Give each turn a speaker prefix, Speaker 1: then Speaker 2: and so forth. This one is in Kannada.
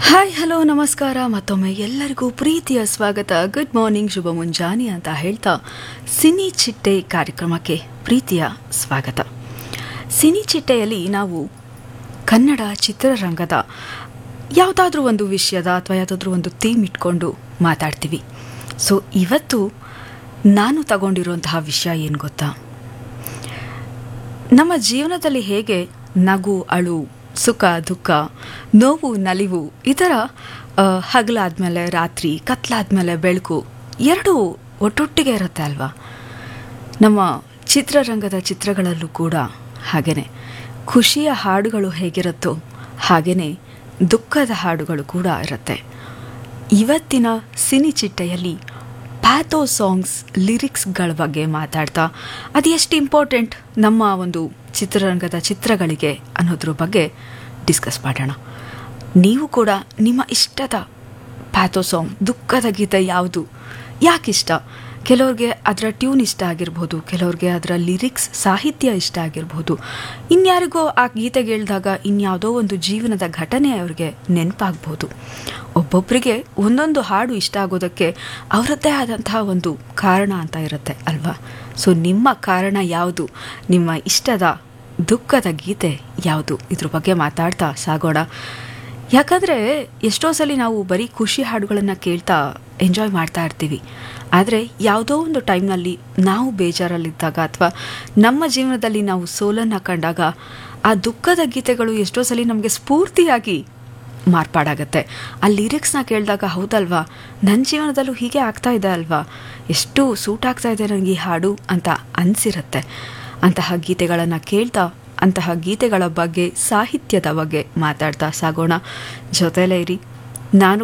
Speaker 1: ಹಾಯ್ ಹಲೋ ನಮಸ್ಕಾರ ಮತ್ತೊಮ್ಮೆ ಎಲ್ಲರಿಗೂ ಪ್ರೀತಿಯ ಸ್ವಾಗತ ಗುಡ್ ಮಾರ್ನಿಂಗ್ ಶುಭ ಮುಂಜಾನೆ ಅಂತ ಹೇಳ್ತಾ ಸಿನಿ ಚಿಟ್ಟೆ ಕಾರ್ಯಕ್ರಮಕ್ಕೆ ಪ್ರೀತಿಯ ಸ್ವಾಗತ ಸಿನಿ ಚಿಟ್ಟೆಯಲ್ಲಿ ನಾವು ಕನ್ನಡ ಚಿತ್ರರಂಗದ ಯಾವುದಾದ್ರೂ ಒಂದು ವಿಷಯದ ಅಥವಾ ಯಾವುದಾದ್ರೂ ಒಂದು ಥೀಮ್ ಇಟ್ಕೊಂಡು ಮಾತಾಡ್ತೀವಿ ಸೊ ಇವತ್ತು ನಾನು ತಗೊಂಡಿರುವಂತಹ ವಿಷಯ ಏನು ಗೊತ್ತಾ ನಮ್ಮ ಜೀವನದಲ್ಲಿ ಹೇಗೆ ನಗು ಅಳು ಸುಖ ದುಃಖ ನೋವು ನಲಿವು ಈ ಥರ ಆ, ಹಗಲಾದ್ಮೇಲೆ ರಾತ್ರಿ ಕತ್ಲಾದ್ಮೇಲೆ ಬೆಳಕು ಎರಡೂ ಒಟ್ಟೊಟ್ಟಿಗೆ ಇರುತ್ತೆ ಅಲ್ವಾ ನಮ್ಮ ಚಿತ್ರರಂಗದ ಚಿತ್ರಗಳಲ್ಲೂ ಕೂಡ ಹಾಗೆಯೇ ಖುಷಿಯ ಹಾಡುಗಳು ಹೇಗಿರುತ್ತೋ ಹಾಗೆಯೇ ದುಃಖದ ಹಾಡುಗಳು ಕೂಡ ಇರುತ್ತೆ ಇವತ್ತಿನ ಸಿನಿ ಚಿಟ್ಟೆಯಲ್ಲಿ ಪ್ಯಾಥೋ ಸಾಂಗ್ಸ್ ಲಿರಿಕ್ಸ್ಗಳ ಬಗ್ಗೆ ಮಾತಾಡ್ತಾ ಅದು ಎಷ್ಟು ಇಂಪಾರ್ಟೆಂಟ್ ನಮ್ಮ ಒಂದು ಚಿತ್ರರಂಗದ ಚಿತ್ರಗಳಿಗೆ ಅನ್ನೋದ್ರ ಬಗ್ಗೆ ಡಿಸ್ಕಸ್ ಮಾಡೋಣ ನೀವು ಕೂಡ ನಿಮ್ಮ ಇಷ್ಟದ ಪ್ಯಾಥೋ ಸಾಂಗ್ ದುಃಖದ ಗೀತೆ ಯಾವುದು ಯಾಕಿಷ್ಟ ಕೆಲವ್ರಿಗೆ ಅದರ ಟ್ಯೂನ್ ಇಷ್ಟ ಆಗಿರ್ಬೋದು ಕೆಲವ್ರಿಗೆ ಅದರ ಲಿರಿಕ್ಸ್ ಸಾಹಿತ್ಯ ಇಷ್ಟ ಆಗಿರ್ಬೋದು ಇನ್ಯಾರಿಗೋ ಆ ಗೀತೆಗೆ ಹೇಳಿದಾಗ ಇನ್ಯಾವುದೋ ಒಂದು ಜೀವನದ ಘಟನೆ ಅವ್ರಿಗೆ ನೆನಪಾಗ್ಬೋದು ಒಬ್ಬೊಬ್ಬರಿಗೆ ಒಂದೊಂದು ಹಾಡು ಇಷ್ಟ ಆಗೋದಕ್ಕೆ ಅವರದ್ದೇ ಆದಂತಹ ಒಂದು ಕಾರಣ ಅಂತ ಇರುತ್ತೆ ಅಲ್ವಾ ಸೊ ನಿಮ್ಮ ಕಾರಣ ಯಾವುದು ನಿಮ್ಮ ಇಷ್ಟದ ದುಃಖದ ಗೀತೆ ಯಾವುದು ಇದ್ರ ಬಗ್ಗೆ ಮಾತಾಡ್ತಾ ಸಾಗೋಣ ಯಾಕಂದರೆ ಎಷ್ಟೋ ಸಲ ನಾವು ಬರೀ ಖುಷಿ ಹಾಡುಗಳನ್ನು ಕೇಳ್ತಾ ಎಂಜಾಯ್ ಮಾಡ್ತಾ ಇರ್ತೀವಿ ಆದರೆ ಯಾವುದೋ ಒಂದು ಟೈಮ್ನಲ್ಲಿ ನಾವು ಬೇಜಾರಲ್ಲಿದ್ದಾಗ ಅಥವಾ ನಮ್ಮ ಜೀವನದಲ್ಲಿ ನಾವು ಸೋಲನ್ನು ಕಂಡಾಗ ಆ ದುಃಖದ ಗೀತೆಗಳು ಎಷ್ಟೋ ಸಲ ನಮಗೆ ಸ್ಫೂರ್ತಿಯಾಗಿ ಮಾರ್ಪಾಡಾಗತ್ತೆ ಆ ಲಿರಿಕ್ಸ್ನ ಕೇಳಿದಾಗ ಹೌದಲ್ವಾ ನನ್ನ ಜೀವನದಲ್ಲೂ ಹೀಗೆ ಆಗ್ತಾ ಇದೆ ಅಲ್ವಾ ಎಷ್ಟು ಸೂಟ್ ಆಗ್ತಾ ಇದೆ ನನಗೆ ಈ ಹಾಡು ಅಂತ ಅನಿಸಿರುತ್ತೆ ಅಂತಹ ಗೀತೆಗಳನ್ನು ಕೇಳ್ತಾ ಅಂತಹ ಗೀತೆಗಳ ಬಗ್ಗೆ ಸಾಹಿತ್ಯದ ಬಗ್ಗೆ ಮಾತಾಡ್ತಾ ಸಾಗೋಣ ಜೊತೆಲೇ ಇರಿ ನಾನು